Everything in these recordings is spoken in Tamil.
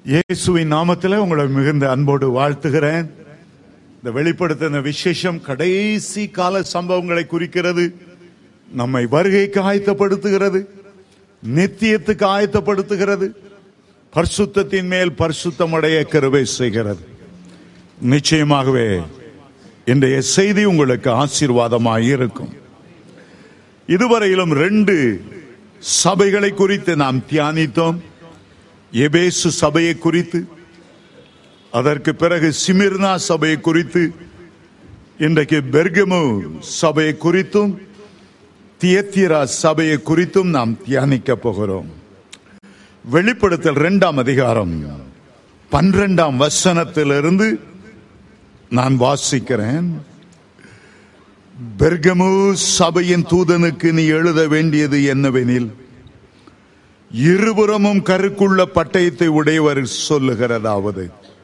இயேசுவின் நாமத்தில் உங்களை மிகுந்த அன்போடு வாழ்த்துகிறேன் இந்த வெளிப்படுத்தின விசேஷம் கடைசி கால சம்பவங்களை குறிக்கிறது நம்மை வருகைக்கு ஆயத்தப்படுத்துகிறது நித்தியத்துக்கு ஆயத்தப்படுத்துகிறது பரிசுத்தத்தின் மேல் பரிசுத்தமடைய கருவை செய்கிறது நிச்சயமாகவே இன்றைய செய்தி உங்களுக்கு ஆசீர்வாதமாக இருக்கும் இதுவரையிலும் ரெண்டு சபைகளை குறித்து நாம் தியானித்தோம் எபேசு சபையை குறித்து அதற்கு பிறகு சிமிர்னா சபையை குறித்து இன்றைக்கு பெர்கமு சபையை குறித்தும் தியத்திரா சபையை குறித்தும் நாம் தியானிக்க போகிறோம் வெளிப்படுத்தல் இரண்டாம் அதிகாரம் பன்னிரெண்டாம் வசனத்திலிருந்து நான் வாசிக்கிறேன் பெர்கமு சபையின் தூதனுக்கு நீ எழுத வேண்டியது என்னவெனில் இருபுறமும் கருக்குள்ள பட்டயத்தை உடையவர் சொல்லுகிறதாவது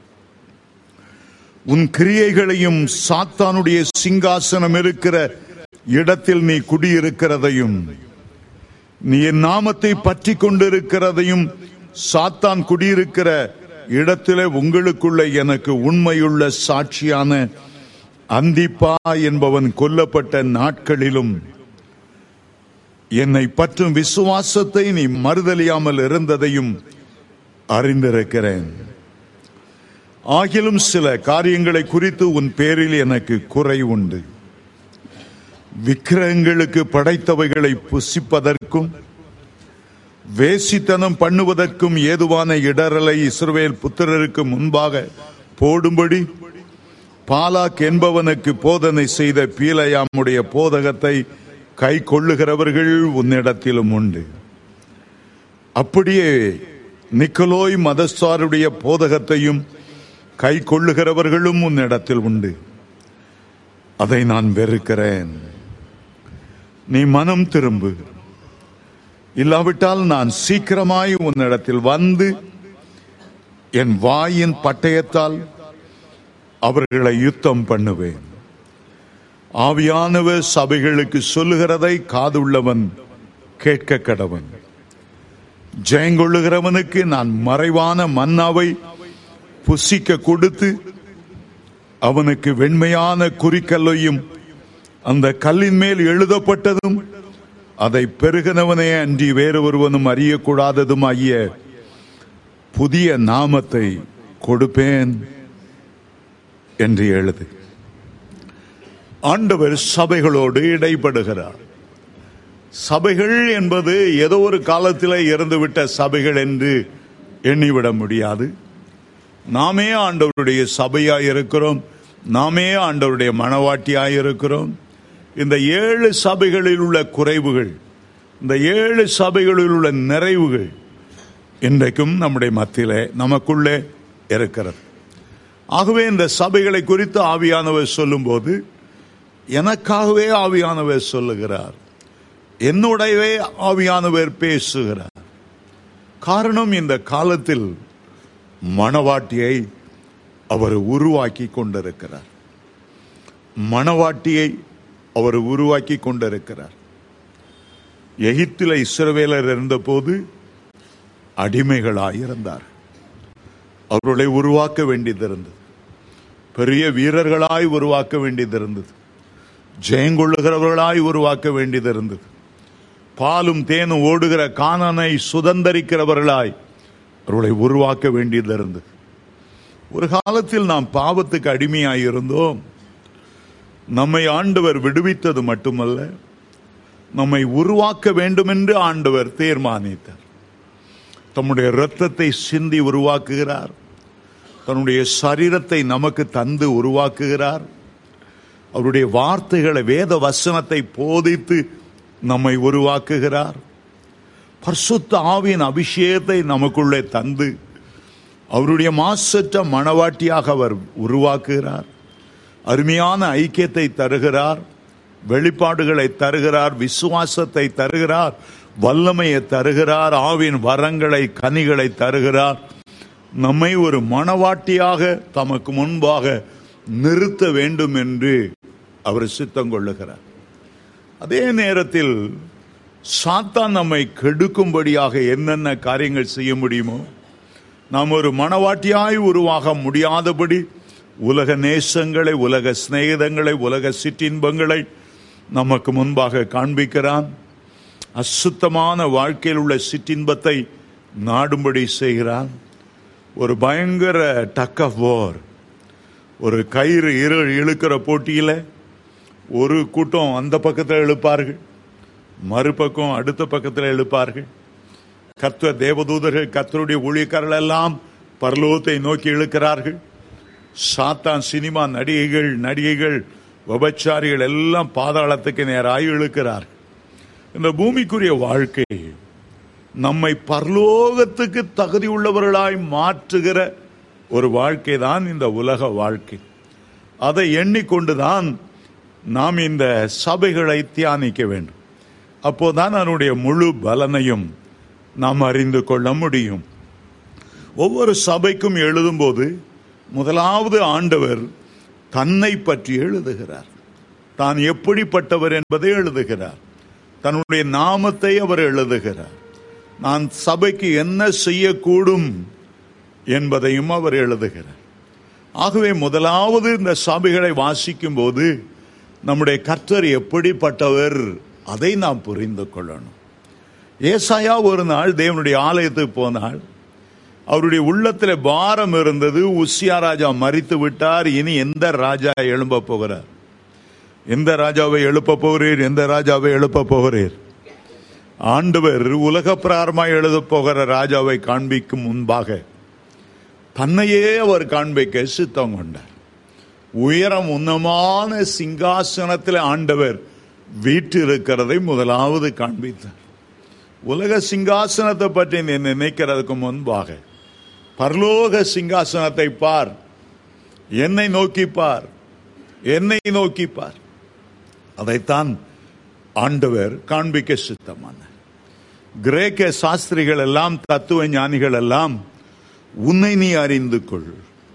உன் கிரியைகளையும் சாத்தானுடைய சிங்காசனம் இருக்கிற இடத்தில் நீ குடியிருக்கிறதையும் நீ என் நாமத்தை பற்றி கொண்டிருக்கிறதையும் சாத்தான் குடியிருக்கிற இடத்திலே உங்களுக்குள்ள எனக்கு உண்மையுள்ள சாட்சியான அந்திப்பா என்பவன் கொல்லப்பட்ட நாட்களிலும் என்னை பற்றும் விசுவாசத்தை நீ மறுதலியாமல் இருந்ததையும் அறிந்திருக்கிறேன் ஆகிலும் சில காரியங்களை குறித்து உன் பேரில் எனக்கு குறை உண்டு விக்கிரகங்களுக்கு படைத்தவைகளை புசிப்பதற்கும் வேசித்தனம் பண்ணுவதற்கும் ஏதுவான இடரலை இஸ்ரவேல் புத்திரருக்கு முன்பாக போடும்படி பாலாக் என்பவனுக்கு போதனை செய்த பீலையாமுடைய போதகத்தை கை கொள்ளுகிறவர்கள் உன்னிடத்திலும் உண்டு அப்படியே நிக்கலோய் மதஸ்தாருடைய போதகத்தையும் கை கொள்ளுகிறவர்களும் உன்னிடத்தில் உண்டு அதை நான் வெறுக்கிறேன் நீ மனம் திரும்பு இல்லாவிட்டால் நான் சீக்கிரமாய் உன்னிடத்தில் வந்து என் வாயின் பட்டயத்தால் அவர்களை யுத்தம் பண்ணுவேன் ஆவியானவர் சபைகளுக்கு சொல்லுகிறதை காதுள்ளவன் கேட்க கடவன் ஜெயங்கொள்ளுகிறவனுக்கு நான் மறைவான மன்னாவை புசிக்க கொடுத்து அவனுக்கு வெண்மையான குறிக்கல்லையும் அந்த கல்லின் மேல் எழுதப்பட்டதும் அதை பெருகினவனே அன்றி வேறு ஒருவனும் அறியக்கூடாததும் ஆகிய புதிய நாமத்தை கொடுப்பேன் என்று எழுது ஆண்டவர் சபைகளோடு இடைப்படுகிறார் சபைகள் என்பது ஏதோ ஒரு காலத்தில் இறந்துவிட்ட சபைகள் என்று எண்ணிவிட முடியாது நாமே ஆண்டவருடைய சபையாய் இருக்கிறோம் நாமே ஆண்டவருடைய மனவாட்டியாய் இருக்கிறோம் இந்த ஏழு சபைகளில் உள்ள குறைவுகள் இந்த ஏழு சபைகளில் உள்ள நிறைவுகள் இன்றைக்கும் நம்முடைய மத்தியிலே நமக்குள்ளே இருக்கிறது ஆகவே இந்த சபைகளை குறித்து ஆவியானவர் சொல்லும்போது எனக்காகவே ஆவியானவர் சொல்லுகிறார் என்னுடையவே ஆவியானவர் பேசுகிறார் காரணம் இந்த காலத்தில் மணவாட்டியை அவர் உருவாக்கி கொண்டிருக்கிறார் மணவாட்டியை அவர் உருவாக்கி கொண்டிருக்கிறார் எகிப்தில் இஸ்ரவேலர் இருந்தபோது அடிமைகளாயிருந்தார் அவர்களை உருவாக்க வேண்டியது இருந்தது பெரிய வீரர்களாய் உருவாக்க வேண்டியது இருந்தது ஜெயங்கொள்ளுகிறவர்களாய் உருவாக்க வேண்டியது இருந்தது பாலும் தேனும் ஓடுகிற காணனை சுதந்திரிக்கிறவர்களாய் அவர்களை உருவாக்க வேண்டியது இருந்தது ஒரு காலத்தில் நாம் பாவத்துக்கு அடிமையாய் இருந்தோம் நம்மை ஆண்டவர் விடுவித்தது மட்டுமல்ல நம்மை உருவாக்க வேண்டும் என்று ஆண்டவர் தீர்மானித்தார் தம்முடைய இரத்தத்தை சிந்தி உருவாக்குகிறார் தன்னுடைய சரீரத்தை நமக்கு தந்து உருவாக்குகிறார் அவருடைய வார்த்தைகளை வேத வசனத்தை போதித்து நம்மை உருவாக்குகிறார் பரிசுத்த ஆவியின் அபிஷேகத்தை நமக்குள்ளே தந்து அவருடைய மாசற்ற மணவாட்டியாக அவர் உருவாக்குகிறார் அருமையான ஐக்கியத்தை தருகிறார் வெளிப்பாடுகளை தருகிறார் விசுவாசத்தை தருகிறார் வல்லமையை தருகிறார் ஆவின் வரங்களை கனிகளை தருகிறார் நம்மை ஒரு மணவாட்டியாக தமக்கு முன்பாக நிறுத்த வேண்டும் என்று அவர் சித்தம் கொள்ளுகிறார் அதே நேரத்தில் சாத்தான் நம்மை கெடுக்கும்படியாக என்னென்ன காரியங்கள் செய்ய முடியுமோ நாம் ஒரு மனவாட்டியாய் உருவாக முடியாதபடி உலக நேசங்களை உலக சிநேகிதங்களை உலக சிற்றின்பங்களை நமக்கு முன்பாக காண்பிக்கிறான் அசுத்தமான வாழ்க்கையில் உள்ள சிற்றின்பத்தை நாடும்படி செய்கிறான் ஒரு பயங்கர டக் ஆஃப் வார் ஒரு கயிறு இரு இழுக்கிற போட்டியில் ஒரு கூட்டம் அந்த பக்கத்தில் இழுப்பார்கள் மறுபக்கம் அடுத்த பக்கத்தில் இழுப்பார்கள் கர்த்தர் தேவதூதர்கள் கர்த்தருடைய ஊழியக்காரர்கள் எல்லாம் பரலோகத்தை நோக்கி இழுக்கிறார்கள் சாத்தான் சினிமா நடிகைகள் நடிகைகள் விபச்சாரிகள் எல்லாம் பாதாளத்துக்கு நேராக இழுக்கிறார்கள் இந்த பூமிக்குரிய வாழ்க்கை நம்மை பரலோகத்துக்கு தகுதி உள்ளவர்களாய் மாற்றுகிற ஒரு வாழ்க்கை தான் இந்த உலக வாழ்க்கை அதை எண்ணிக்கொண்டுதான் நாம் இந்த சபைகளை தியானிக்க வேண்டும் அப்போதான் அதனுடைய முழு பலனையும் நாம் அறிந்து கொள்ள முடியும் ஒவ்வொரு சபைக்கும் எழுதும்போது முதலாவது ஆண்டவர் தன்னை பற்றி எழுதுகிறார் தான் எப்படிப்பட்டவர் என்பதை எழுதுகிறார் தன்னுடைய நாமத்தை அவர் எழுதுகிறார் நான் சபைக்கு என்ன செய்யக்கூடும் என்பதையும் அவர் எழுதுகிறார் ஆகவே முதலாவது இந்த சபைகளை வாசிக்கும் போது நம்முடைய கர்த்தர் எப்படிப்பட்டவர் அதை நாம் புரிந்து கொள்ளணும் ஏசாயா ஒரு நாள் தேவனுடைய ஆலயத்துக்கு போனாள் அவருடைய உள்ளத்தில் பாரம் இருந்தது உசியா ராஜா மறித்து விட்டார் இனி எந்த ராஜா எழும்ப போகிறார் எந்த ராஜாவை எழுப்ப போகிறீர் எந்த ராஜாவை எழுப்ப போகிறீர் ஆண்டவர் உலக பிராரமாய் எழுத போகிற ராஜாவை காண்பிக்கும் முன்பாக தன்னையே அவர் காண்பிக்க சித்தம் கொண்டார் உயரம் உன்னமான சிங்காசனத்தில் ஆண்டவர் வீற்றிருக்கிறதை முதலாவது காண்பித்தார் உலக சிங்காசனத்தை பற்றி நீ நினைக்கிறதுக்கு முன்பாக பரலோக சிங்காசனத்தை பார் என்னை நோக்கி பார் என்னை நோக்கி பார் அதைத்தான் ஆண்டவர் காண்பிக்க சித்தமான கிரேக்க சாஸ்திரிகள் எல்லாம் தத்துவ ஞானிகள் எல்லாம் உன்னை நீ அறிந்து கொள்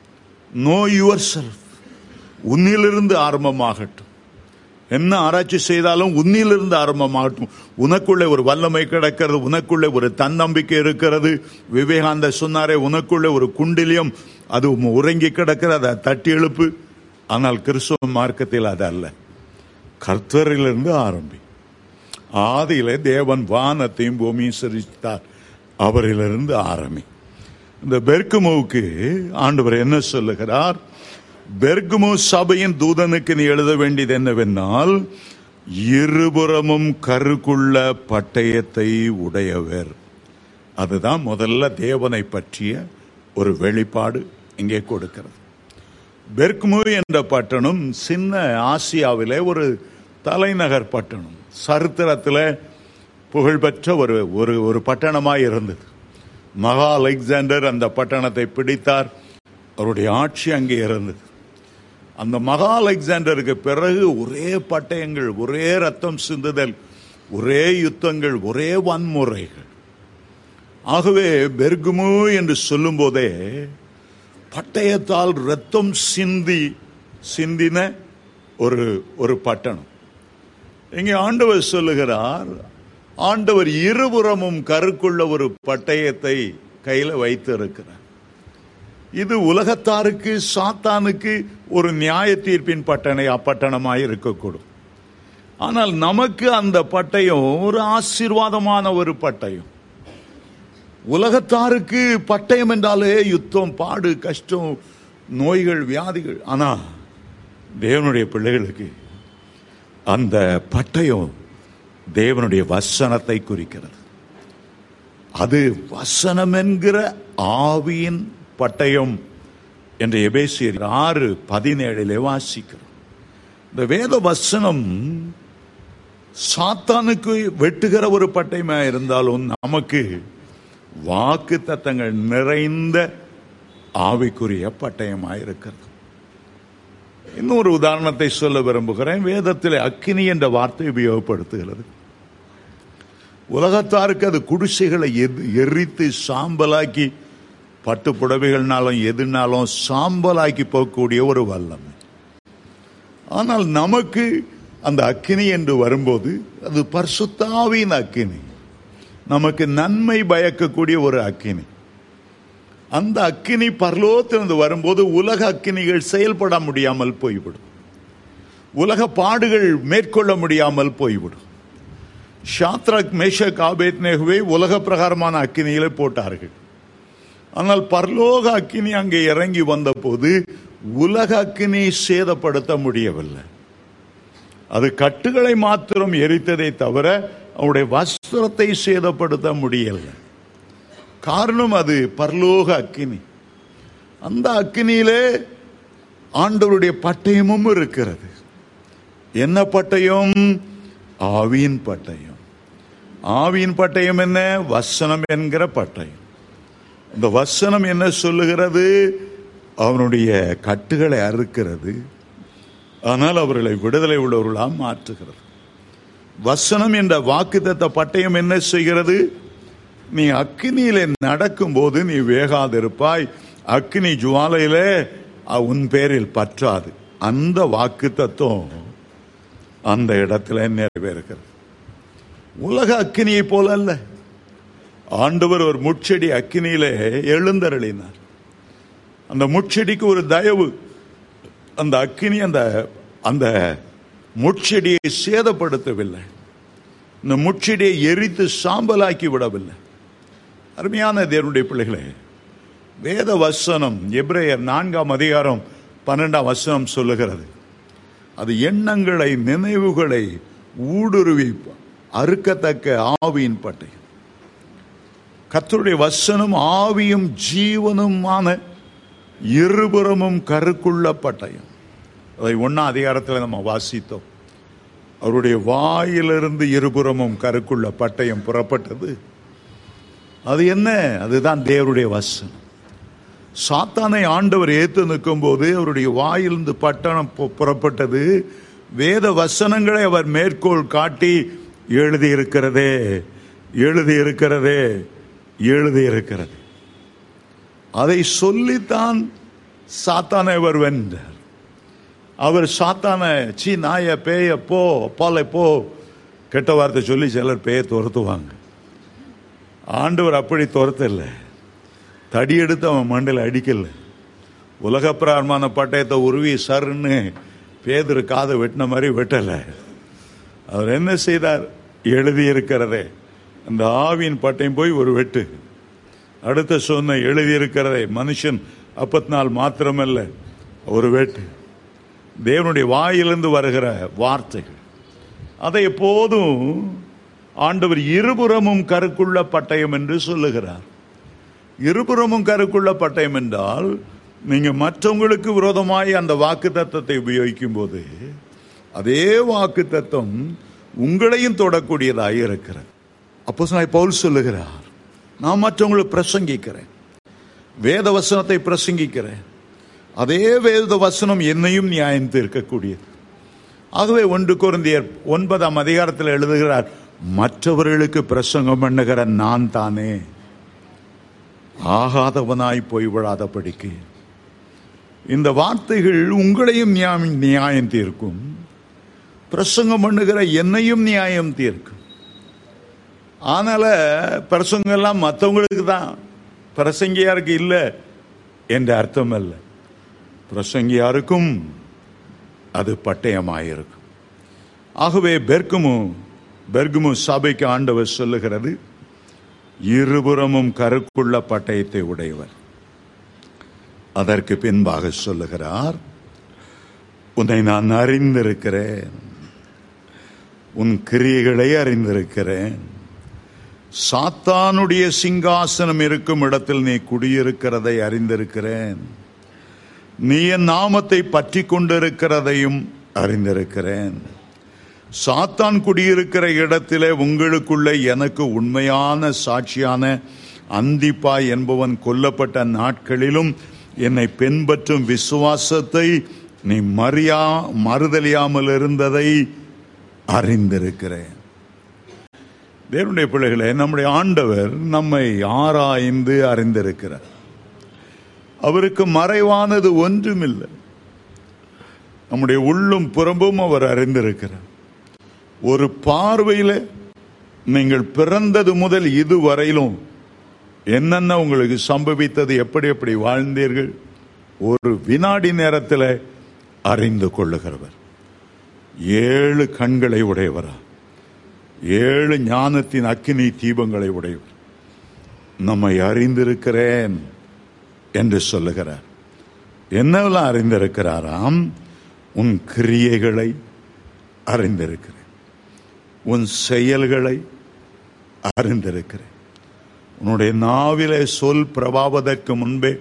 நோ யுவர் செல்ஃப் உன்னிலிருந்து ஆரம்பமாகட்டும் என்ன ஆராய்ச்சி செய்தாலும் உன்னிலிருந்து ஆரம்பமாகட்டும் உனக்குள்ளே ஒரு வல்லமை கிடக்கிறது உனக்குள்ளே ஒரு தன்னம்பிக்கை இருக்கிறது விவேகானந்த சொன்னாரே உனக்குள்ளே ஒரு குண்டிலியம் அது உறங்கி கிடக்கிறது அதை தட்டி எழுப்பு ஆனால் கிறிஸ்துவ மார்க்கத்தில் அது அல்ல கர்த்தரிலிருந்து ஆரம்பி ஆதியிலே தேவன் வானத்தையும் பூமியும் சிரித்தார் அவரிலிருந்து ஆரம்பி இந்த பெர்குமோவுக்கு ஆண்டவர் என்ன சொல்லுகிறார் பெர்குமோ சபையின் தூதனுக்கு நீ எழுத வேண்டியது என்னவென்றால் இருபுறமும் கருக்குள்ள பட்டயத்தை உடையவர் அதுதான் முதல்ல தேவனை பற்றிய ஒரு வெளிப்பாடு இங்கே கொடுக்கிறது பெர்க்மு என்ற பட்டணம் சின்ன ஆசியாவிலே ஒரு தலைநகர் பட்டணம் சரித்திரத்தில் புகழ்பெற்ற ஒரு ஒரு ஒரு பட்டணமாய் இருந்தது மகா அலெக்சாண்டர் அந்த பட்டணத்தை பிடித்தார் அவருடைய ஆட்சி அங்கே இருந்தது அந்த மகா அலெக்சாண்டருக்கு பிறகு ஒரே பட்டயங்கள் ஒரே ரத்தம் சிந்துதல் ஒரே யுத்தங்கள் ஒரே வன்முறைகள் ஆகவே பெர்குமு என்று சொல்லும் போதே பட்டயத்தால் ரத்தம் சிந்தி சிந்தின ஒரு ஒரு பட்டணம் இங்கே ஆண்டவர் சொல்லுகிறார் ஆண்டவர் இருபுறமும் கருக்குள்ள ஒரு பட்டயத்தை கையில வைத்து இருக்கிறார் இது உலகத்தாருக்கு சாத்தானுக்கு ஒரு நியாய தீர்ப்பின் பட்டணை அப்பட்டணமாய் இருக்கக்கூடும் ஆனால் நமக்கு அந்த பட்டயம் ஒரு ஆசீர்வாதமான ஒரு பட்டயம் உலகத்தாருக்கு பட்டயம் என்றாலே யுத்தம் பாடு கஷ்டம் நோய்கள் வியாதிகள் ஆனா தேவனுடைய பிள்ளைகளுக்கு அந்த பட்டயம் தேவனுடைய வசனத்தை குறிக்கிறது அது வசனம் என்கிற ஆவியின் பட்டயம் என்ற எபேசியர் ஆறு பதினேழிலே வாசிக்கிறோம் இந்த வேத வசனம் சாத்தானுக்கு வெட்டுகிற ஒரு பட்டயமா இருந்தாலும் நமக்கு வாக்கு தத்தங்கள் நிறைந்த ஆவிக்குரிய பட்டயமாக இருக்கிறது இன்னொரு உதாரணத்தை சொல்ல விரும்புகிறேன் வேதத்தில் அக்கினி என்ற வார்த்தை உபயோகப்படுத்துகிறது உலகத்தாருக்கு அது குடிசைகளை எது- எரித்து சாம்பலாக்கி பட்டு புடவைகள்னாலும் எதுனாலும் சாம்பலாக்கி போகக்கூடிய ஒரு வல்லமை ஆனால் நமக்கு அந்த அக்கினி என்று வரும்போது அது பரிசுத்தாவின் அக்கினி நமக்கு நன்மை பயக்கக்கூடிய ஒரு அக்கினி அந்த அக்கினி பரலோகத்திலிருந்து வரும்போது உலக அக்கினிகள் செயல்பட முடியாமல் போய்விடும் உலக பாடுகள் மேற்கொள்ள முடியாமல் போய்விடும் ஷாத்ரக் மேஷக் ஆபேத் நேகுவை உலக பிரகாரமான அக்கினியிலே போட்டார்கள் ஆனால் பரலோக அக்கினி அங்கே இறங்கி வந்தபோது உலக அக்கினி சேதப்படுத்த முடியவில்லை அது கட்டுகளை மாத்திரம் எரித்ததை தவிர அவருடைய வஸ்திரத்தை சேதப்படுத்த முடியல காரணம் அது பரலோக அக்கினி அந்த அக்கினியிலே ஆண்டவருடைய பட்டயமும் இருக்கிறது என்ன பட்டயம் ஆவியின் பட்டயம் ஆவியின் பட்டயம் என்ன வசனம் என்கிற பட்டயம் இந்த வசனம் என்ன சொல்லுகிறது அவனுடைய கட்டுகளை அறுக்கிறது ஆனால் அவர்களை விடுதலை உள்ளவர்களாக மாற்றுகிறது வசனம் என்ற வாக்குத்தத்த பட்டயம் என்ன செய்கிறது நீ அக்கினியிலே நடக்கும்போது நீ வேகாதிருப்பாய் அக்கினி ஜுவாலையிலே அ- உன் பேரில் பற்றாது அந்த வாக்கு தத்துவம் அந்த இடத்துல நிறைவேறுகிறது உலக அக்கினியை போல அல்ல ஆண்டவர் ஒரு முட்செடி அக்கினியிலே எழுந்தருளினார் அந்த முட்செடிக்கு ஒரு தயவு அந்த அக்கினி அந்த அந்த முட்செடியை சேதப்படுத்தவில்லை இந்த முட்செடியை எரித்து சாம்பலாக்கி விடவில்லை அருமையான தேவனுடைய பிள்ளைகளே வேத வசனம் எபிரேயர் நான்காம் அதிகாரம் பன்னெண்டாம் வசனம் சொல்லுகிறது அது எண்ணங்களை நினைவுகளை ஊடுருவி அறுக்கத்தக்க ஆவியின் பட்டை கர்த்தருடைய வசனம் ஆவியும் ஜீவனுமான இருபுறமும் கருக்குள்ள பட்டயம் அதை ஒன்னா அதிகாரத்தில் நம்ம வாசித்தோம் அவருடைய வாயிலிருந்து இருபுறமும் கருக்குள்ள பட்டயம் புறப்பட்டது அது என்ன அதுதான் தேவருடைய வசனம் சாத்தானை ஆண்டவர் ஏத்து நிற்கும் போது அவருடைய வாயிலிருந்து பட்டணம் பு- புறப்பட்டது வேத வசனங்களை அவர் மேற்கோள் காட்டி எழுதியிருக்கிறதே எழுதியிருக்கிறதே எழுதியிருக்கிறது அதை சொல்லித்தான் சாத்தானை அவர் வென்றார் அவர் சாத்தான சீ நாய பேய போ பாலை போ கெட்ட வார்த்தை சொல்லி சிலர் பேய துரத்துவாங்க ஆண்டவர் அப்படி துரத்தல தடி எடுத்து அவன் மண்டையில் அடிக்கல உலகப்பிராரமான பட்டயத்தை உருவி சருன்னு பேதர் காதை வெட்டின மாதிரி வெட்டல அவர் என்ன செய்தார் எழுதியிருக்கிறதே அந்த ஆவியின் பட்டயம் போய் ஒரு வெட்டு அடுத்த சொன்ன எழுதியிருக்கிறதே மனுஷன் அப்பத்தி நாள் மாத்திரமல்ல ஒரு வெட்டு தேவனுடைய வாயிலிருந்து வருகிற வார்த்தைகள் அதை எப்போதும் ஆண்டவர் இருபுறமும் கருக்குள்ள பட்டயம் என்று சொல்லுகிறார் இருபுறமும் கருக்குள்ள பட்டயம் என்றால் நீங்க மற்றவங்களுக்கு விரோதமாய் அந்த வாக்கு தத்தத்தை உபயோகிக்கும் போது அதே வாக்கு தத்தம் உங்களையும் தொடக்கூடியதாக இருக்கிறது அப்போ பவுல் சொல்லுகிறார் நான் மற்றவங்களுக்கு பிரசங்கிக்கிறேன் வேத வசனத்தை பிரசங்கிக்கிறேன் அதே வேத வசனம் என்னையும் நியாயம் தீர்க்கக்கூடியது ஆகவே ஒன்று குருந்தியர் ஒன்பதாம் அதிகாரத்தில் எழுதுகிறார் மற்றவர்களுக்கு பிரசங்கம் பண்ணுகிற நான் தானே ஆகாதவனாய் போய் விழாதபடிக்கு இந்த வார்த்தைகள் உங்களையும் நியாயம் நியாயம் தீர்க்கும் பிரசங்கம் பண்ணுகிற என்னையும் நியாயம் தீர்க்கும் ஆனால பிரசங்கம் எல்லாம் மற்றவங்களுக்கு தான் பிரசங்கியாருக்கு இல்லை என்ற அர்த்தம் அல்ல பிரசங்கியாருக்கும் அது பட்டயமாயிருக்கும் ஆகவே பெர்குமு பெர்குமு சபைக்கு ஆண்டவர் சொல்லுகிறது இருபுறமும் கருக்குள்ள பட்டயத்தை உடையவர் அதற்கு பின்பாக சொல்லுகிறார் உன்னை நான் அறிந்திருக்கிறேன் உன் கிரியைகளை அறிந்திருக்கிறேன் சாத்தானுடைய சிங்காசனம் இருக்கும் இடத்தில் நீ குடியிருக்கிறதை அறிந்திருக்கிறேன் நீ என் நாமத்தை பற்றி கொண்டிருக்கிறதையும் அறிந்திருக்கிறேன் சாத்தான் குடியிருக்கிற இடத்திலே உங்களுக்குள்ள எனக்கு உண்மையான சாட்சியான அந்திப்பாய் என்பவன் கொல்லப்பட்ட நாட்களிலும் என்னை பின்பற்றும் விசுவாசத்தை நீ மறியா மறுதலியாமல் இருந்ததை அறிந்திருக்கிறேன் தேவனுடைய பிள்ளைகளே நம்முடைய ஆண்டவர் நம்மை ஆராய்ந்து அறிந்திருக்கிறார் அவருக்கு மறைவானது ஒன்றுமில்லை நம்முடைய உள்ளும் புறம்பும் அவர் அறிந்திருக்கிறார் ஒரு பார்வையில் நீங்கள் பிறந்தது முதல் இதுவரையிலும் என்னென்ன உங்களுக்கு சம்பவித்தது எப்படி எப்படி வாழ்ந்தீர்கள் ஒரு வினாடி நேரத்தில் அறிந்து கொள்ளுகிறவர் ஏழு கண்களை உடையவரா ஏழு ஞானத்தின் அக்கினி தீபங்களை உடையவர் நம்மை அறிந்திருக்கிறேன் என்று சொல்லுகிறார் என்னவெல்லாம் அறிந்திருக்கிறாராம் உன் கிரியைகளை அறிந்திருக்கிறேன் உன் செயல்களை அறிந்திருக்கிறேன் உன்னுடைய நாவிலே சொல் பிரபாவதற்கு முன்பே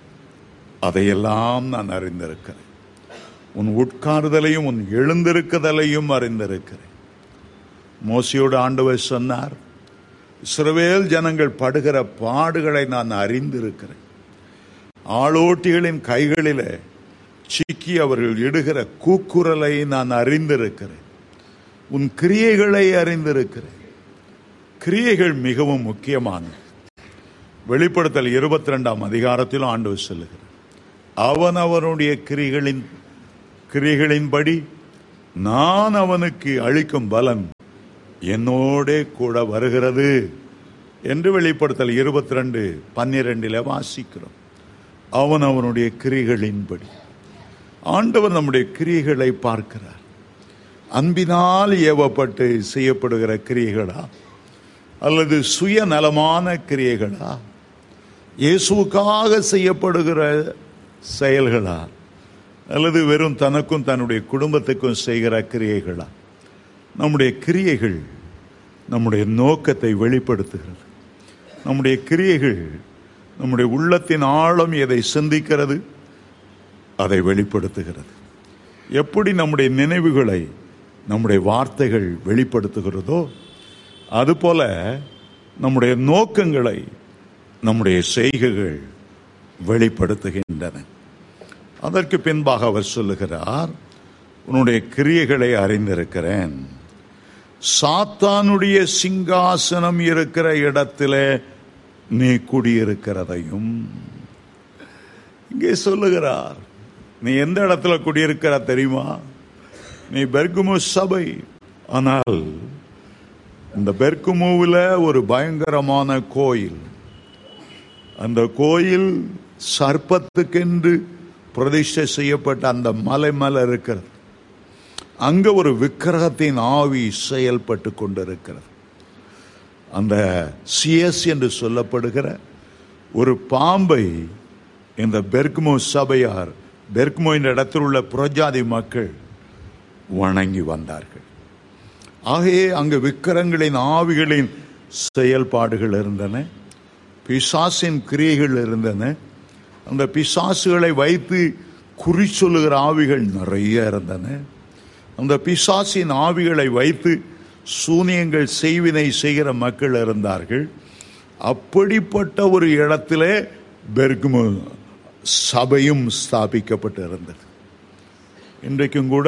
அதையெல்லாம் நான் அறிந்திருக்கிறேன் உன் உட்கார்தலையும் உன் எழுந்திருக்குதலையும் அறிந்திருக்கிறேன் மோசியோடு ஆண்டவர் சொன்னார் இஸ்ரவேல் ஜனங்கள் படுகிற பாடுகளை நான் அறிந்திருக்கிறேன் ஆளோட்டிகளின் கைகளிலே சிக்கி அவர்கள் இடுகிற கூக்குரலை நான் அறிந்திருக்கிறேன் உன் கிரியைகளை அறிந்திருக்கிறேன் கிரியைகள் மிகவும் முக்கியமானது வெளிப்படுத்தல் இருபத்தி ரெண்டாம் அதிகாரத்திலும் ஆண்டவர் சொல்லுகிறார் அவன் அவனுடைய கிரிகளின் கிரிகளின்படி நான் அவனுக்கு அளிக்கும் பலன் என்னோடே கூட வருகிறது என்று வெளிப்படுத்தல் இருபத்தி ரெண்டு பன்னிரெண்டில் வாசிக்கிறோம் அவன் அவனுடைய கிரிகளின்படி ஆண்டவர் நம்முடைய கிரியைகளை பார்க்கிறார் அன்பினால் ஏவப்பட்டு செய்யப்படுகிற கிரியைகளா அல்லது சுயநலமான கிரியைகளா இயேசுவுக்காக செய்யப்படுகிற செயல்களா அல்லது வெறும் தனக்கும் தன்னுடைய குடும்பத்துக்கும் செய்கிற கிரியைகளா நம்முடைய கிரியைகள் நம்முடைய நோக்கத்தை வெளிப்படுத்துகிறது நம்முடைய கிரியைகள் நம்முடைய உள்ளத்தின் ஆழம் எதை சிந்திக்கிறது அதை வெளிப்படுத்துகிறது எப்படி நம்முடைய நினைவுகளை நம்முடைய வார்த்தைகள் வெளிப்படுத்துகிறதோ அதுபோல நம்முடைய நோக்கங்களை நம்முடைய செய்கைகள் வெளிப்படுத்துகின்றன அதற்கு பின்பாக அவர் சொல்லுகிறார் உன்னுடைய கிரியைகளை அறிந்திருக்கிறேன் சாத்தானுடைய சிங்காசனம் இருக்கிற இடத்திலே நீ குடியிருக்கிறதையும் இங்கே சொல்லுகிறார் நீ எந்த இடத்துல குடியிருக்கிற தெரியுமா நீ பெர்குமு சபை ஆனால் இந்த பெர்குமுவில் ஒரு பயங்கரமான கோயில் அந்த கோயில் சர்ப்பத்துக்கென்று பிரதிஷ்டை செய்யப்பட்ட அந்த மலை மேல இருக்கிறது அங்க ஒரு விக்கிரகத்தின் ஆவி செயல்பட்டு கொண்டிருக்கிறது அந்த சிஎஸ் என்று சொல்லப்படுகிற ஒரு பாம்பை இந்த பெர்க்மோ சபையார் பெர்க்மோ என்ற இடத்தில் உள்ள புறஜாதி மக்கள் வணங்கி வந்தார்கள் ஆகையே அங்கு விக்கிரங்களின் ஆவிகளின் செயல்பாடுகள் இருந்தன பிசாசின் கிரியைகள் இருந்தன அந்த பிசாசுகளை வைத்து குறி சொல்லுகிற ஆவிகள் நிறைய இருந்தன அந்த பிசாசின் ஆவிகளை வைத்து சூனியங்கள் செய்வினை செய்கிற மக்கள் இருந்தார்கள் அப்படிப்பட்ட ஒரு இடத்திலே பெர்குமு சபையும் ஸ்தாபிக்கப்பட்டு இருந்தது இன்றைக்கும் கூட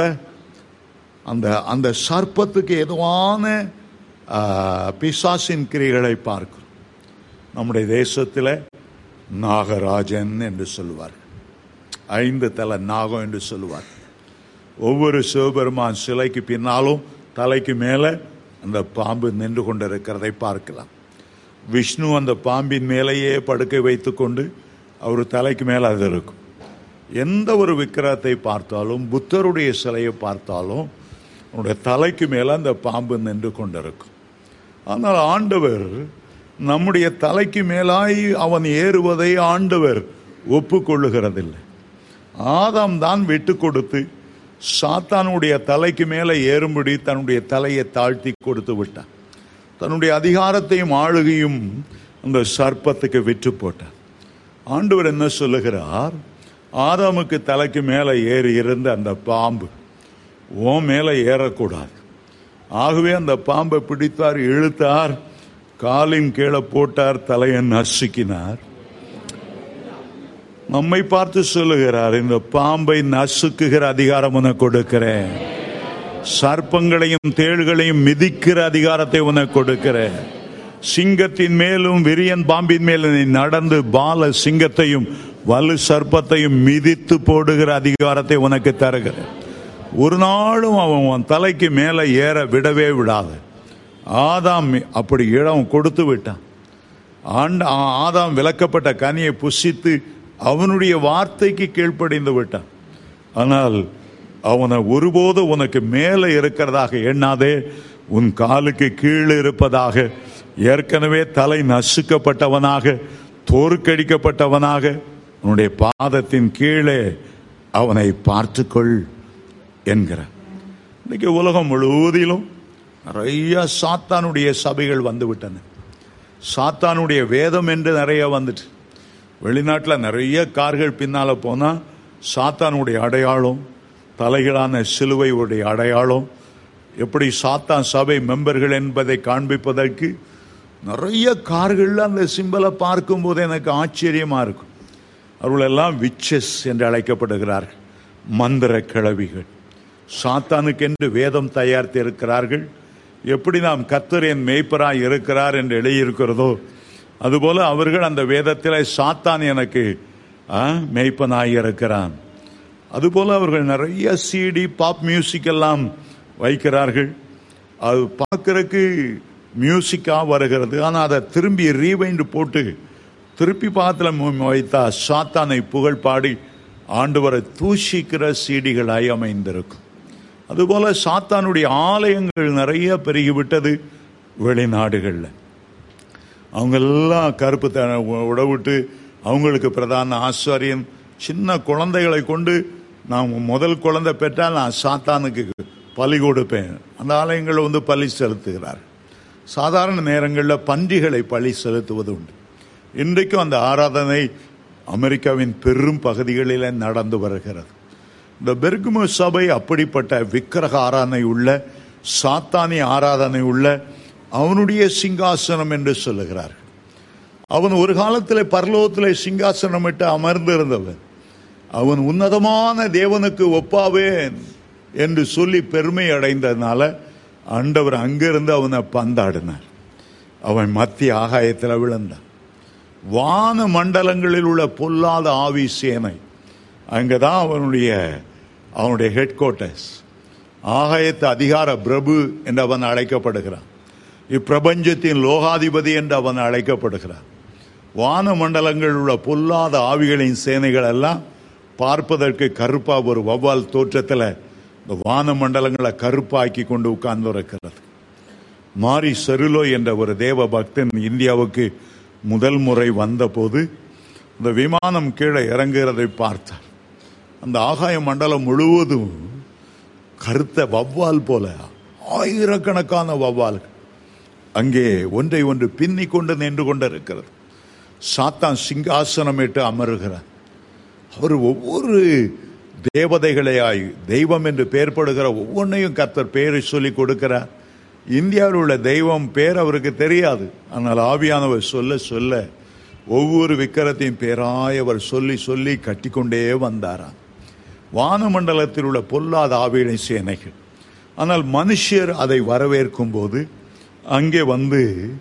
அந்த அந்த சர்ப்பத்துக்கு எதுவான ஆ, பிசாசின் கிரிகளை பார்க்கிறோம் நம்முடைய தேசத்தில் நாகராஜன் என்று சொல்லுவார்கள் ஐந்து தலை நாகம் என்று சொல்லுவார்கள் ஒவ்வொரு சிவபெருமான் சிலைக்கு பின்னாலும் தலைக்கு மேலே அந்த பாம்பு நின்று கொண்டிருக்கிறதை பார்க்கலாம் விஷ்ணு அந்த பாம்பின் மேலேயே படுக்கை வைத்துக்கொண்டு அவர் தலைக்கு மேலே அது இருக்கும் எந்த ஒரு விக்கிரகத்தை பார்த்தாலும் புத்தருடைய சிலையை பார்த்தாலும் அவருடைய தலைக்கு மேலே அந்த பாம்பு நின்று கொண்டிருக்கும் ஆனால் ஆண்டவர் நம்முடைய தலைக்கு மேலாய் அவன் ஏறுவதை ஆண்டவர் ஒப்புக்கொள்ளுகிறதில்லை ஆதாம் தான் விட்டு கொடுத்து சாத்தானுடைய தலைக்கு மேலே ஏறும்படி தன்னுடைய தலையை தாழ்த்தி கொடுத்து விட்டான் தன்னுடைய அதிகாரத்தையும் ஆளுகையும் அந்த சர்ப்பத்துக்கு விற்று போட்டான் ஆண்டவர் என்ன சொல்லுகிறார் ஆதாமுக்கு தலைக்கு மேலே ஏறி இருந்த அந்த பாம்பு ஓ மேலே ஏறக்கூடாது ஆகவே அந்த பாம்பை பிடித்தார் இழுத்தார் காலின் கீழே போட்டார் தலையை நசுக்கினார் நம்மை பார்த்து சொல்லுகிறார் இந்த பாம்பை நசுக்குகிற அதிகாரம் உனக்கு கொடுக்கிறேன் சர்ப்பங்களையும் தேள்களையும் மிதிக்கிற அதிகாரத்தை உனக்கு கொடுக்கிறேன் சிங்கத்தின் மேலும் விரியன் பாம்பின் மேலும் நீ நடந்து பால சிங்கத்தையும் வலு சர்ப்பத்தையும் மிதித்து போடுகிற அதிகாரத்தை உனக்கு தருகிறேன் ஒரு நாளும் அவன் உன் தலைக்கு மேலே ஏற விடவே விடாது ஆதாம் அப்படி இடம் கொடுத்து விட்டான் ஆண்ட ஆ- ஆதாம் விளக்கப்பட்ட கனியை புசித்து அவனுடைய வார்த்தைக்கு கீழ்ப்படிந்து விட்டான் ஆனால் அவனை ஒருபோது உனக்கு மேலே இருக்கிறதாக எண்ணாதே உன் காலுக்கு கீழே இருப்பதாக ஏற்கனவே தலை நசுக்கப்பட்டவனாக தோற்கடிக்கப்பட்டவனாக உன்னுடைய பாதத்தின் கீழே அவனை பார்த்துக்கொள் என்கிறார் இன்னைக்கு உலகம் முழுவதிலும் நிறைய சாத்தானுடைய சபைகள் வந்து விட்டன சாத்தானுடைய வேதம் என்று நிறைய வந்துட்டு வெளிநாட்டில் நிறைய கார்கள் பின்னால போனா சாத்தானுடைய அடையாளம் தலைகளான சிலுவையுடைய அடையாளம் எப்படி சாத்தான் சபை மெம்பர்கள் என்பதை காண்பிப்பதற்கு நிறைய கார்கள்ல அந்த சிம்பலை பார்க்கும்போது எனக்கு ஆச்சரியமா இருக்கும் அவர்களெல்லாம் விச்சஸ் என்று அழைக்கப்படுகிறார்கள் மந்திர கிழவிகள் சாத்தானுக்கென்று வேதம் தயாரித்து இருக்கிறார்கள் எப்படி நாம் கத்தரின் மேய்ப்பராய் இருக்கிறார் என்று எழுதியிருக்கிறதோ அதுபோல அவர்கள் அந்த வேதத்தில் சாத்தான் எனக்கு ஆ, மேய்ப்பனாய் இருக்கிறான் அதுபோல அவர்கள் நிறைய சிடி பாப் மியூசிக் எல்லாம் வைக்கிறார்கள் அது பார்க்கறதுக்கு மியூசிக்கா வருகிறது ஆனால் அதை திரும்பி ரீவைண்டு போட்டு திருப்பி பாத்தில் வைத்தா சாத்தானை புகழ் பாடி ஆண்டவரை தூஷிக்கிற சீடிகளாய் அமைந்திருக்கும் அதுபோல சாத்தானுடைய ஆலயங்கள் நிறைய பெருகிவிட்டது வெளிநாடுகளில் அவங்க எல்லாம் கருப்பு த உடவிட்டு அவங்களுக்கு பிரதான ஆசாரியன் சின்ன குழந்தைகளை கொண்டு நான் முதல் குழந்தை பெற்றால் நான் சாத்தானுக்கு பலி கொடுப்பேன் அந்த ஆலயங்கள் வந்து பலி செலுத்துகிறார் சாதாரண நேரங்களில் பன்றிகளை பலி செலுத்துவது உண்டு இன்றைக்கும் அந்த ஆராதனை அமெரிக்காவின் பெரும் பகுதிகளில் நடந்து வருகிறது இந்த பெர்குமு சபை அப்படிப்பட்ட விக்கிரக ஆராதனை உள்ள சாத்தானி ஆராதனை உள்ள அவனுடைய சிங்காசனம் என்று சொல்லுகிறார்கள் அவன் ஒரு காலத்தில் பரலோகத்தில் சிங்காசனமிட்டு அமர்ந்திருந்தவன் அவன் உன்னதமான தேவனுக்கு ஒப்பாவேன் என்று சொல்லி பெருமை அடைந்ததுனால ஆண்டவர் அங்கிருந்து அவனை பந்தாடினார் அவன் மத்திய ஆகாயத்தில் விழுந்தான் வான மண்டலங்களில் உள்ள பொல்லாத ஆவி சேனை அங்கதான் அவனுடைய அவனுடைய ஹெட் குவார்ட்டர்ஸ் ஆகாயத்து அதிகார பிரபு என்று அவன் அழைக்கப்படுகிறான் இப்பிரபஞ்சத்தின் லோகாதிபதி என்று அவன் அழைக்கப்படுகிறான் வான மண்டலங்களில் உள்ள பொல்லாத ஆவிகளின் சேனைகள் எல்லாம் பார்ப்பதற்கு கருப்பா ஒரு வவ்வால் தோற்றத்தில் இந்த வான மண்டலங்களை கருப்பாக்கி கொண்டு உட்கார்ந்து இருக்கிறது மாரி செருலோ என்ற ஒரு தேவ பக்தன் இந்தியாவுக்கு முதல் முறை வந்தபோது இந்த விமானம் கீழே இறங்குகிறதை பார்த்தார் அந்த ஆகாய மண்டலம் முழுவதும் கருத்த வவ்வால் போல ஆயிரக்கணக்கான வவ்வால்கள் அங்கே ஒன்றை ஒன்று பின்னி கொண்டு நின்று கொண்டிருக்கிறது சாத்தான் சிங்காசனமிட்டு அமருகிறார் அவர் ஒவ்வொரு தேவதைகளையாய் தெய்வம் என்று பெயர்படுகிற ஒவ்வொன்றையும் கர்த்தர் பெயரை சொல்லி கொடுக்கிறார் இந்தியாவில் உள்ள தெய்வம் பேர் அவருக்கு தெரியாது ஆனால் ஆவியானவர் சொல்ல சொல்ல ஒவ்வொரு விக்கிரத்தையும் பேராய் அவர் சொல்லி சொல்லி கட்டிக்கொண்டே வந்தாராம் வானமண்டலத்தில் உள்ள பொல்லாத ஆவியின் சேனைகள் ஆனால் மனுஷர் அதை வரவேற்கும் போது அங்கே வந்து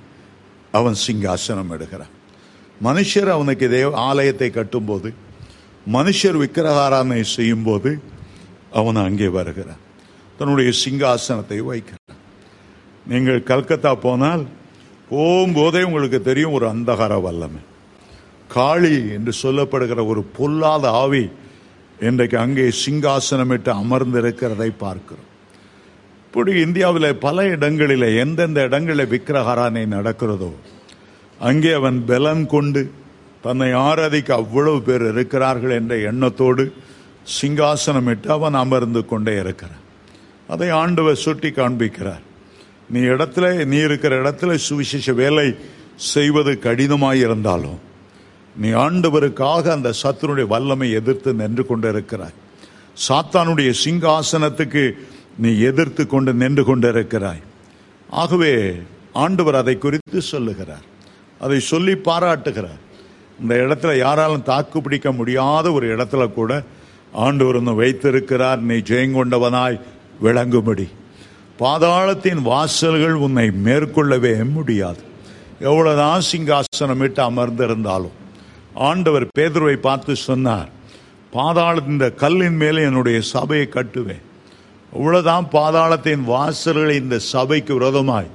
அவன் சிங்காசனம் எடுக்கிறான் மனுஷர் அவனுக்கு தேவ ஆலயத்தை கட்டும்போது மனுஷர் விக்கிரகாராதனை செய்யும் போது அவன் அங்கே வருகிறான் தன்னுடைய சிங்காசனத்தை வைக்கிறான் நீங்கள் கல்கத்தா போனால் போகும்போதே உங்களுக்கு தெரியும் ஒரு அந்தகார வல்லமை காளி என்று சொல்லப்படுகிற ஒரு பொல்லாத ஆவி இன்றைக்கு அங்கே சிங்காசனமிட்டு அமர்ந்திருக்கிறதை பார்க்கிறோம் இப்படி இந்தியாவில் பல இடங்களில் எந்தெந்த இடங்களில் விக்கிரகாரானை நடக்கிறதோ அங்கே அவன் பலன் கொண்டு தன்னை ஆராதிக்க அவ்வளவு பேர் இருக்கிறார்கள் என்ற எண்ணத்தோடு சிங்காசனமிட்டு அவன் அமர்ந்து கொண்டே இருக்கிறான் அதை ஆண்டவர் சுட்டி காண்பிக்கிறார் நீ இடத்துல நீ இருக்கிற இடத்துல சுவிசேஷ வேலை செய்வது கடினமாய் இருந்தாலும் நீ ஆண்டவருக்காக அந்த சத்துருடைய வல்லமை எதிர்த்து நின்று கொண்டிருக்கிறாய் சாத்தானுடைய சிங்காசனத்துக்கு நீ எதிர்த்து கொண்டு நின்று கொண்டிருக்கிறாய் ஆகவே ஆண்டவர் அதை குறித்து சொல்லுகிறார் அதை சொல்லி பாராட்டுகிறார் இந்த இடத்துல யாராலும் தாக்கு பிடிக்க முடியாத ஒரு இடத்துல கூட ஆண்டவர் ஒன்று வைத்திருக்கிறார் நீ ஜெயங்கொண்டவனாய் விளங்கும்படி பாதாளத்தின் வாசல்கள் உன்னை மேற்கொள்ளவே முடியாது எவ்வளவுதான் சிங்காசனமிட்டு அமர்ந்திருந்தாலும் ஆண்டவர் பேதுருவை பார்த்து சொன்னார் பாதாள இந்த கல்லின் மேலே என்னுடைய சபையை கட்டுவேன் அவ்வளவுதான் பாதாளத்தின் வாசல்களை இந்த சபைக்கு விரோதமாய்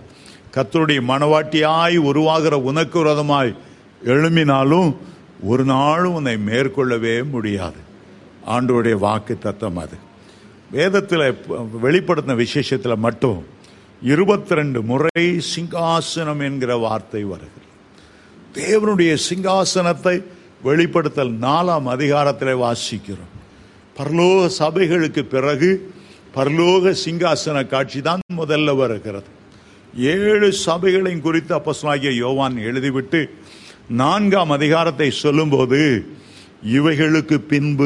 கத்தருடைய மனவாட்டியாய் உருவாகிற உனக்கு விரதமாய் எழும்பினாலும் ஒரு நாளும் உன்னை மேற்கொள்ளவே முடியாது ஆண்டவருடைய வாக்கு தத்தம் அது வேதத்தில் வெளிப்படுத்தின விசேஷத்தில் மட்டும் இருபத்தி ரெண்டு முறை சிங்காசனம் என்கிற வார்த்தை வருகிறது தேவனுடைய சிங்காசனத்தை வெளிப்படுத்தல் நாலாம் அதிகாரத்தில் வாசிக்கிறோம் பரலோக சபைகளுக்கு பிறகு பரலோக சிங்காசன காட்சி தான் முதல்ல வருகிறது ஏழு சபைகளையும் குறித்து அப்போஸ்தலனாகிய யோவான் எழுதிவிட்டு நான்காம் அதிகாரத்தை சொல்லும்போது இவைகளுக்கு பின்பு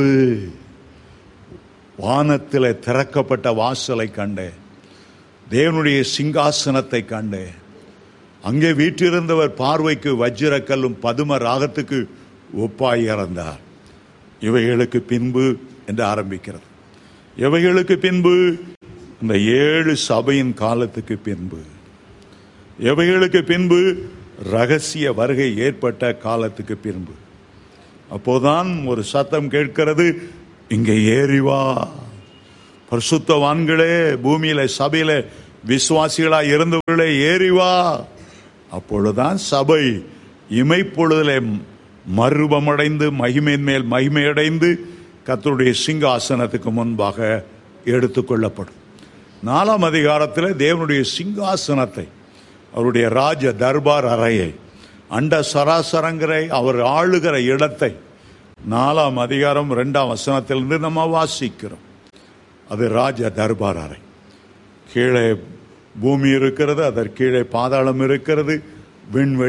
வானத்தில் திறக்கப்பட்ட வாசலை கண்டேன் தேவனுடைய சிங்காசனத்தை கண்டேன் அங்கே வீற்றிருந்தவர் பார்வைக்கு வஜ்ரக்கல்லும் பதும ராகத்துக்கு ஒப்பாய் இறந்தார் இவைகளுக்கு பின்பு என்று ஆரம்பிக்கிறது இவைகளுக்கு பின்பு இந்த ஏழு சபையின் காலத்துக்கு பின்பு எவைகளுக்கு பின்பு ரகசிய வருகை ஏற்பட்ட காலத்துக்கு பின்பு அப்போதான் ஒரு சத்தம் கேட்கிறது இங்கே ஏறி வா பரிசுத்தவான்களே பூமியில சபையில விசுவாசிகளா இருந்தவர்களே ஏறி வா அப்பொழுதுதான் சபை இமைப்பொழுதிலே மறுபமடைந்து மகிமையின் மேல் மகிமையடைந்து கத்தருடைய சிங்காசனத்துக்கு முன்பாக எடுத்துக்கொள்ளப்படும் நாலாம் அதிகாரத்தில் தேவனுடைய சிங்காசனத்தை அவருடைய ராஜ தர்பார் அறையை அண்ட சராசரங்கரை அவர் ஆளுகிற இடத்தை நாலாம் அதிகாரம் இரண்டாம் வசனத்திலிருந்து நம்ம வாசிக்கிறோம் அது ராஜ தர்பார் அறை கீழே பூமி இருக்கிறது அதற்கு கீழே பாதாளம் இருக்கிறது விண்வெளி